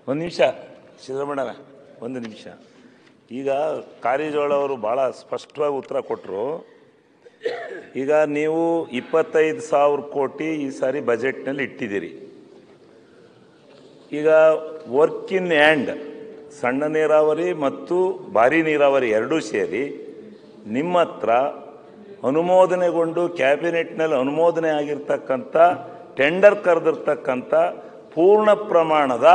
ಒಂದು ನಿಮಿಷ ಸಿದ್ದರಾಮಣ್ಣನ ಒಂದು ನಿಮಿಷ ಈಗ ಕಾರಿಜೋಳ ಅವರು ಭಾಳ ಸ್ಪಷ್ಟವಾಗಿ ಉತ್ತರ ಕೊಟ್ಟರು ಈಗ ನೀವು ಇಪ್ಪತ್ತೈದು ಸಾವಿರ ಕೋಟಿ ಈ ಸಾರಿ ಬಜೆಟ್ನಲ್ಲಿ ಇಟ್ಟಿದ್ದೀರಿ ಈಗ ವರ್ಕ್ ಇನ್ ಹ್ಯಾಂಡ್ ಸಣ್ಣ ನೀರಾವರಿ ಮತ್ತು ಭಾರಿ ನೀರಾವರಿ ಎರಡೂ ಸೇರಿ ನಿಮ್ಮ ಹತ್ರ ಅನುಮೋದನೆಗೊಂಡು ಕ್ಯಾಬಿನೆಟ್ನಲ್ಲಿ ಅನುಮೋದನೆ ಆಗಿರ್ತಕ್ಕಂಥ ಟೆಂಡರ್ ಕರೆದಿರ್ತಕ್ಕಂಥ ಪೂರ್ಣ ಪ್ರಮಾಣದ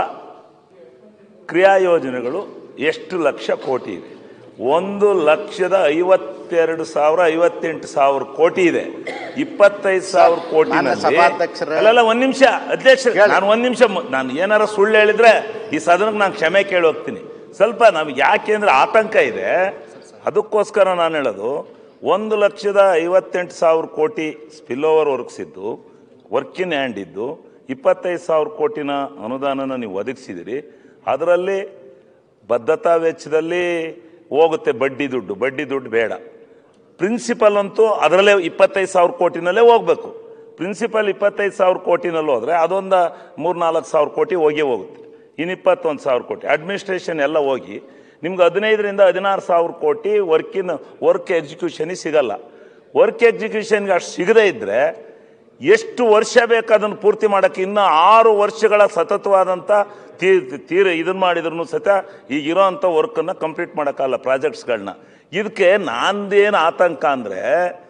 ಕ್ರಿಯಾ ಯೋಜನೆಗಳು ಎಷ್ಟು ಲಕ್ಷ ಕೋಟಿ ಇದೆ ಒಂದು ಲಕ್ಷದ ಐವತ್ತೆರಡು ಸಾವಿರ ಐವತ್ತೆಂಟು ಸಾವಿರ ಕೋಟಿ ಇದೆ ಇಪ್ಪತ್ತೈದು ಸಾವಿರ ಮಾನ್ಯ ಸಭಾಧ್ಯಕ್ಷರೇ. ಕೋಟಿ ಅಲ್ಲಲ್ಲ ಒಂದ್ ನಿಮಿಷ ಅಧ್ಯಕ್ಷ ಕೇಳಿ. ನಾನು ಒಂದ್ ನಿಮಿಷ ಮು- ನಾನು ಏನಾರ ಸುಳ್ಳು ಹೇಳಿದ್ರೆ ಈ ಸದನಕ್ಕೆ ನಾನು ಕ್ಷಮೆ ಕೇಳಿ ಹೋಗ್ತೀನಿ ಸ್ವಲ್ಪ ನಮ್ಗೆ ಯಾಕೆ ಅಂದ್ರೆ ಆತಂಕ ಇದೆ ಅದಕ್ಕೋಸ್ಕರ ನಾನು ಹೇಳೋದು ಒಂದು ಲಕ್ಷದ ಐವತ್ತೆಂಟು ಸಾವಿರ ಕೋಟಿ ಸ್ಪಿಲ್ ಓವರ್ ವರ್ಕ್ಸ್ ಇದ್ದು ವರ್ಕ್ ಇನ್ ಹ್ಯಾಂಡ್ ಇದ್ದು ಇಪ್ಪತ್ತೈದು ಸಾವಿರ ಕೋಟಿನ ಅನುದಾನನ ನೀವು ಒದಗಿಸಿದಿರಿ ಅದರಲ್ಲಿ ಬದ್ಧತಾ ವೆಚ್ಚದಲ್ಲಿ ಹೋಗುತ್ತೆ ಬಡ್ಡಿ ದುಡ್ಡು ಬಡ್ಡಿ ದುಡ್ಡು ಬೇಡ ಪ್ರಿನ್ಸಿಪಲ್ ಅಂತೂ ಅದರಲ್ಲೇ ಇಪ್ಪತ್ತೈದು ಸಾವಿರ ಕೋಟಿನಲ್ಲೇ ಹೋಗ್ಬೇಕು ಪ್ರಿನ್ಸಿಪಲ್ ಇಪ್ಪತ್ತೈದು ಸಾವಿರ ಕೋಟಿನಲ್ಲಿ ಹೋದ್ರೆ ಅದೊಂದು ಮೂರು ನಾಲ್ಕು ಸಾವಿರ ಕೋಟಿ ಹೋಗೇ ಹೋಗುತ್ತೆ ಇನ್ನು ಇಪ್ಪತ್ತೊಂದು ಸಾವಿರ ಕೋಟಿ ಅಡ್ಮಿನಿಸ್ಟ್ರೇಷನ್ ಎಲ್ಲ ಹೋಗಿ ನಿಮ್ಗೆ ಹದಿನೈದರಿಂದ ಹದಿನಾರು ಸಾವಿರ ಕೋಟಿ ವರ್ಕಿನ ವರ್ಕ್ ಎಕ್ಸಿಕ್ಯೂಷನಿಗೆ ಸಿಗಲ್ಲ ವರ್ಕ್ ಎಕ್ಸಿಕ್ಯೂಷನ್ಗೆ ಅಷ್ಟು ಸಿಗದೇ ಇದ್ದರೆ ಎಷ್ಟು ವರ್ಷ ಬೇಕು ಅದನ್ನು ಪೂರ್ತಿ ಮಾಡೋಕ್ಕೆ ಇನ್ನೂ ಆರು ವರ್ಷಗಳ ಸತತವಾದಂಥ ತೀ ತೀರ ಇದನ್ನು ಮಾಡಿದ್ರು ಸತ ಈಗ ಇರೋವಂಥ ವರ್ಕನ್ನು ಕಂಪ್ಲೀಟ್ ಮಾಡೋಕ್ಕಲ್ಲ ಪ್ರಾಜೆಕ್ಟ್ಸ್ಗಳನ್ನ ಇದಕ್ಕೆ ನಂದೇನು ಆತಂಕ ಅಂದರೆ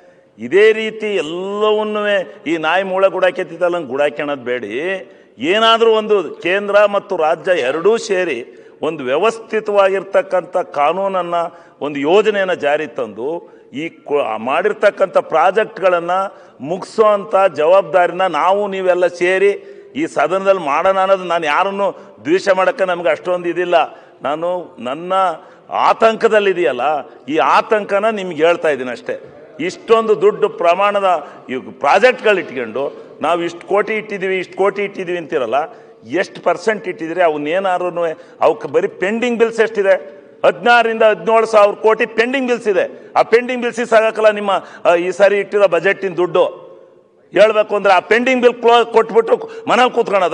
ಇದೇ ರೀತಿ ಎಲ್ಲವನ್ನೂ ಈ ನಾಯಿ ಮೂಳೆ ಗುಡಾಕೆತ್ತಿದ್ದಲ್ಲ ಗುಡಾಕೆಣೋದು ಬೇಡಿ ಏನಾದರೂ ಒಂದು ಕೇಂದ್ರ ಮತ್ತು ರಾಜ್ಯ ಎರಡೂ ಸೇರಿ ಒಂದು ವ್ಯವಸ್ಥಿತವಾಗಿರ್ತಕ್ಕಂಥ ಕಾನೂನನ್ನು ಒಂದು ಯೋಜನೆಯನ್ನು ಜಾರಿ ತಂದು ಈ ಕೊ- ಮಾಡಿರ್ತಕ್ಕಂಥ ಪ್ರಾಜೆಕ್ಟ್ಗಳನ್ನು ಮುಗಿಸೋ ಅಂಥ ಜವಾಬ್ದಾರಿನ ನಾವು ನೀವೆಲ್ಲ ಸೇರಿ ಈ ಸದನದಲ್ಲಿ ಮಾಡೋಣ ಅನ್ನೋದು ನಾನು ಯಾರನ್ನು ದ್ವೇಷ ಮಾಡೋಕ್ಕೆ ನಮ್ಗೆ ಅಷ್ಟೊಂದು ಇದಿಲ್ಲ ನಾನು ನನ್ನ ಆತಂಕದಲ್ಲಿದೆಯಲ್ಲ ಈ ಆತಂಕನ ನಿಮ್ಗೆ ಹೇಳ್ತಾ ಇದ್ದೀನಿ ಅಷ್ಟೇ ಇಷ್ಟೊಂದು ದುಡ್ಡು ಪ್ರಮಾಣದ ಈ ಪ್ರಾಜೆಕ್ಟ್ಗಳು ಇಟ್ಕೊಂಡು ನಾವು ಇಷ್ಟು ಕೋಟಿ ಇಟ್ಟಿದ್ದೀವಿ ಇಷ್ಟು ಕೋಟಿ ಇಟ್ಟಿದ್ದೀವಿ ಅಂತಿರಲ್ಲ ಎಷ್ಟು ಪರ್ಸೆಂಟ್ ಇಟ್ಟಿದ್ದೀರಿ ಅವನ್ನೇನಾದ್ರು ಅವಕ್ಕೆ ಬರೀ ಪೆಂಡಿಂಗ್ ಬಿಲ್ಸ್ ಎಷ್ಟಿದೆ ಹದಿನಾರರಿಂದ ಹದಿನೇಳು ಸಾವಿರ ಕೋಟಿ ಪೆಂಡಿಂಗ್ ಬಿಲ್ಸ್ ಇದೆ ಆ ಪೆಂಡಿಂಗ್ ಬಿಲ್ಸಿಗೆ ಸಾಗಕ್ಕಲ್ಲ ನಿಮ್ಮ ಆ, ಈ ಸಾರಿ ಇಟ್ಟಿರೋ ಬಜೆಟಿನ ದುಡ್ಡು ಹೇಳ್ಬೇಕು ಅಂದ್ರೆ ಆ ಪೆಂಡಿಂಗ್ ಬಿಲ್ ಕ್ಲೋ ಕೊಟ್ಬಿಟ್ಟು ಮನೇಲಿ ಕೂತ್ಕೊಳದ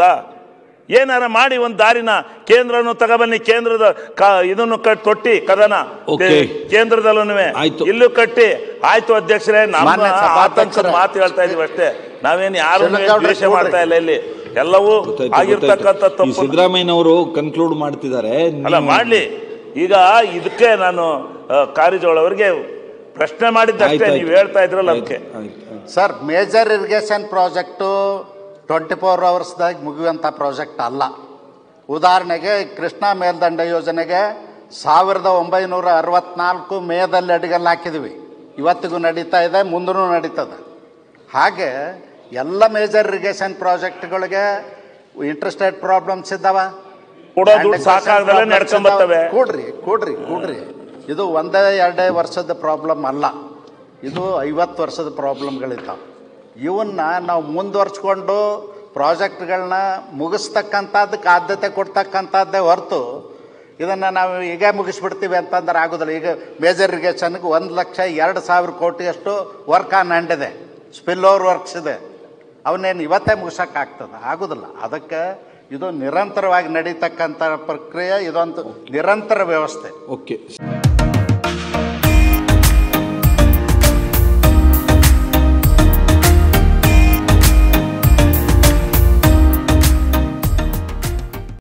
ಏನಾರ ಮಾಡಿ ಒಂದು ದಾರಿನ ಕೇಂದ್ರನು ತಗೊಬನ್ನಿ ಕೇಂದ್ರದ ಕ ಇದನ್ನು ಕಟ್ ತೊಟ್ಟಿ ಕದನ Okay. ಕೇಂದ್ರದಲ್ಲೂ ಆಯ್ತು. ಇಲ್ಲೂ ಕಟ್ಟಿ ಆಯ್ತು ಅಧ್ಯಕ್ಷರೇ ನಮ್ಮ ಮಾನ್ಯ ಸಭಾಧ್ಯಕ್ಷರೇ. ಆತಂಕದ ಮಾತು ಹೇಳ್ತಾ ಇದೀವಿ ಅಷ್ಟೇ ನಾವೇನು ಯಾರು ಶಿವಲಿಂಗೌಡ್ರೆ ದ್ವೇಷ ಕೂಡ್ರಿ. ಮಾಡ್ತಾ ಇಲ್ಲ ಇಲ್ಲಿ ಎಲ್ಲವೂ ಗೊತ್ತಾಯ್ತು, ಆಗಿರ್ತಕ್ಕಂಥ ಗೊತ್ತಾಯ್ತು. ಈ ತಪ್ಪು ಸಿದ್ದರಾಮಯ್ಯನವರು ಕನ್ಕ್ಲೂಡ್ ಮಾಡ್ತಿದ್ದಾರೆ ಅಲ್ಲ ನೀವು- ಮಾಡ್ಲಿ ಈಗ ಇದಕ್ಕೆ ನಾನು ಆ, ಕಾರಿಜೋಳ ಅವರಿಗೆ ಪ್ರಶ್ನೆ ಮಾಡಿದ್ದಷ್ಟೇ ಆಯ್ತು, ನೀವು ಆಯ್ತು. ಹೇಳ್ತಾ ಇದ್ರಲ್ಲ ಆಯ್ತು, ಅದಕ್ಕೆ ಆಯ್ತು, ಆಯ್ತು. Sir major irrigation project twenty four ಅವರ್ಸ್ದಾಗ ಮುಗಿಯುವಂಥ ಪ್ರಾಜೆಕ್ಟ್ ಅಲ್ಲ ಉದಾಹರಣೆಗೆ ಕೃಷ್ಣಾ ಮೇಲ್ದಂಡ ಯೋಜನೆಗೆ ಸಾವಿರದ ಒಂಬೈನೂರ ಅರವತ್ನಾಲ್ಕು ಮೇದಲ್ಲಿ ಅಡಿಗಲ್ಲು ಹಾಕಿದ್ವಿ ಇವತ್ತಿಗೂ ನಡೀತಾ ಇದೆ ಮುಂದೂ ನಡೀತದೆ ಹಾಗೆ ಎಲ್ಲ ಮೇಜರ್ ಇರಿಗೇಷನ್ ಪ್ರಾಜೆಕ್ಟ್ಗಳಿಗೆ ಇಂಟ್ರೆಸ್ಟೆಡ್ ಪ್ರಾಬ್ಲಮ್ಸ್ ಇದ್ದಾವ ಕೊಡೋ ದುಡ್ಡು ಸಾಕಾಗ್ದಲೇ ನಡ್ಕೊಂಬರ್ತವೆ ಕೂಡ್ರಿ ಕೂಡ್ರಿ ಕೂಡ್ರಿ ಇದು ಒಂದೇ ಎರಡೇ ವರ್ಷದ ಪ್ರಾಬ್ಲಮ್ ಅಲ್ಲ ಇದು ಐವತ್ತು ವರ್ಷದ ಪ್ರಾಬ್ಲಮ್ಗಳಿದ್ದಾವೆ ಇವನ್ನ ನಾವು ಮುಂದುವರ್ಸ್ಕೊಂಡು ಪ್ರಾಜೆಕ್ಟ್ಗಳನ್ನ ಮುಗಿಸ್ತಕ್ಕಂಥದ್ದಕ್ಕೆ ಆದ್ಯತೆ ಕೊಡ್ತಕ್ಕಂಥದ್ದೇ ಹೊರತು ಇದನ್ನು ನಾವು ಈಗ ಮುಗಿಸ್ಬಿಡ್ತೀವಿ ಅಂತಂದ್ರೆ ಆಗೋದಿಲ್ಲ ಈಗ ಮೇಜರ್ ಇರಿಗೇಷನ್ಗೆ ಒಂದು ಲಕ್ಷ ಎರಡು ಸಾವಿರ ಕೋಟಿಯಷ್ಟು ವರ್ಕ್ ಆನ್ ಹ್ಯಾಂಡ್ ಇದೆ ಸ್ಪಿಲ್ ಓವರ್ ವರ್ಕ್ಸ್ ಇದೆ ಅವನ್ನೇನು ಇವತ್ತೇ ಮುಗಿಸೋಕ್ಕಾಗ್ತದೆ ಆಗೋದಿಲ್ಲ ಅದಕ್ಕೆ ಇದು ನಿರಂತರವಾಗಿ ನಡೀತಕ್ಕಂಥ ಪ್ರಕ್ರಿಯೆ ಇದೊಂದು ನಿರಂತರ ವ್ಯವಸ್ಥೆ ಓಕೆ